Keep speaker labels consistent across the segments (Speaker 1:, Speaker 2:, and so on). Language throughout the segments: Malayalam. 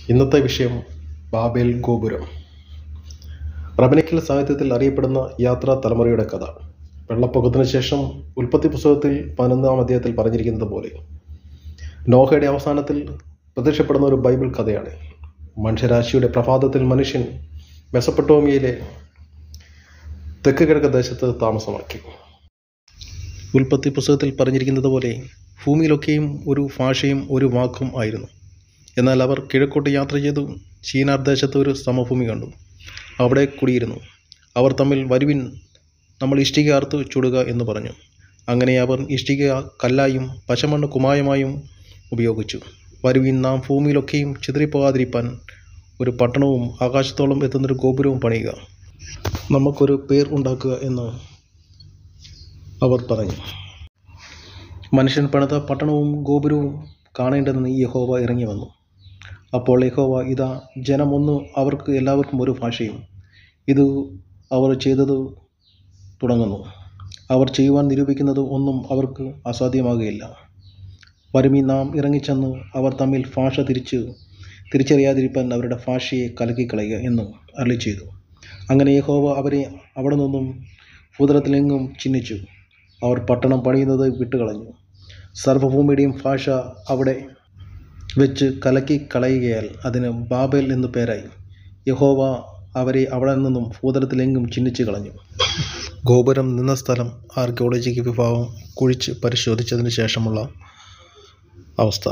Speaker 1: ഇന്നത്തെ വിഷയം ബാബേൽ ഗോപുരം റബനിക്കൽ സാഹിത്യത്തിൽ അറിയപ്പെടുന്ന യാത്രാ തലമുറയുടെ കഥ വെള്ളപ്പൊക്കത്തിന് ശേഷം ഉൽപ്പത്തി പുസ്തകത്തിൽ പതിനൊന്നാം അധ്യായത്തിൽ പറഞ്ഞിരിക്കുന്നത് പോലെ നോഹയുടെ അവസാനത്തിൽ പ്രത്യക്ഷപ്പെടുന്ന ഒരു ബൈബിൾ കഥയാണ് മനുഷ്യരാശിയുടെ പ്രഭാതത്തിൽ മനുഷ്യൻ മെസപ്പെട്ടോമിയയിലെ തെക്ക് കിഴക്ക് ദേശത്ത് താമസമാക്കി ഉൽപ്പത്തി പുസ്തകത്തിൽ പറഞ്ഞിരിക്കുന്നത് പോലെ ഭൂമിയിലൊക്കെയും ഒരു ഭാഷയും ഒരു വാക്കും ആയിരുന്നു എന്നാൽ അവർ കിഴക്കോട്ട് യാത്ര ചെയ്തു ചീനാർ ദേശത്ത് ഒരു സമഭൂമി കണ്ടു അവിടെ കുടിയിരുന്നു അവർ തമ്മിൽ വരുവിൻ നമ്മൾ ഇഷ്ടിക അറുത്ത് ചുടുക എന്ന് പറഞ്ഞു അങ്ങനെ അവർ ഇഷ്ടിക കല്ലായും പശമണ്ണ് കുമായമായും ഉപയോഗിച്ചു വരുവിൻ നാം ഭൂമിയിലൊക്കെയും ചിതറിപ്പോകാതിരിപ്പാൻ ഒരു പട്ടണവും ആകാശത്തോളം എത്തുന്നൊരു ഗോപുരവും പണിയുക നമുക്കൊരു പേർ ഉണ്ടാക്കുക എന്ന് അവർ പറഞ്ഞു മനുഷ്യൻ പണിത പട്ടണവും ഗോപുരവും കാണേണ്ടതെന്ന് യഹോവ ഇറങ്ങി വന്നു അപ്പോൾ യഹോവ ഇതാ ജനമൊന്ന് അവർക്ക് എല്ലാവർക്കും ഒരു ഭാഷയും ഇത് അവർ ചെയ്തത് തുടങ്ങുന്നു അവർ ചെയ്യുവാൻ നിരൂപിക്കുന്നത് ഒന്നും അവർക്ക് അസാധ്യമാകുകയില്ല വരുമി നാം ഇറങ്ങിച്ചെന്ന് അവർ തമ്മിൽ ഭാഷ തിരിച്ച് തിരിച്ചറിയാതിരിപ്പാൻ അവരുടെ ഭാഷയെ കലക്കിക്കളയുക എന്ന് അരളി ചെയ്തു അങ്ങനെ യഹോവ അവരെ അവിടെ നിന്നും ഭൂതലത്തിലെങ്ങും ചിഹ്നിച്ചു അവർ പട്ടണം പണിയുന്നത് വിട്ടുകളഞ്ഞു സർവഭൂമിയുടെയും ഭാഷ അവിടെ വെച്ച് കലക്കി കളയുകയാൽ അതിന് ബാബേൽ എന്നു പേരായി യഹോവ അവരെ അവിടെ നിന്നും ഭൂതലത്തിലെങ്ങും ചിഹ്നിച്ചു കളഞ്ഞു ഗോപുരം നിന്ന സ്ഥലം ആർക്കിയോളജിക്കൽ വിഭാഗം കുഴിച്ച് പരിശോധിച്ചതിന് ശേഷമുള്ള അവസ്ഥ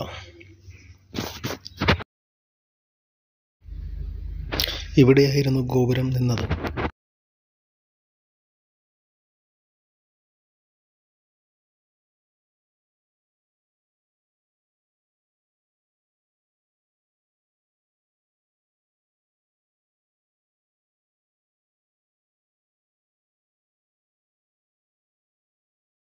Speaker 1: ഇവിടെയായിരുന്നു ഗോപുരം നിന്നത്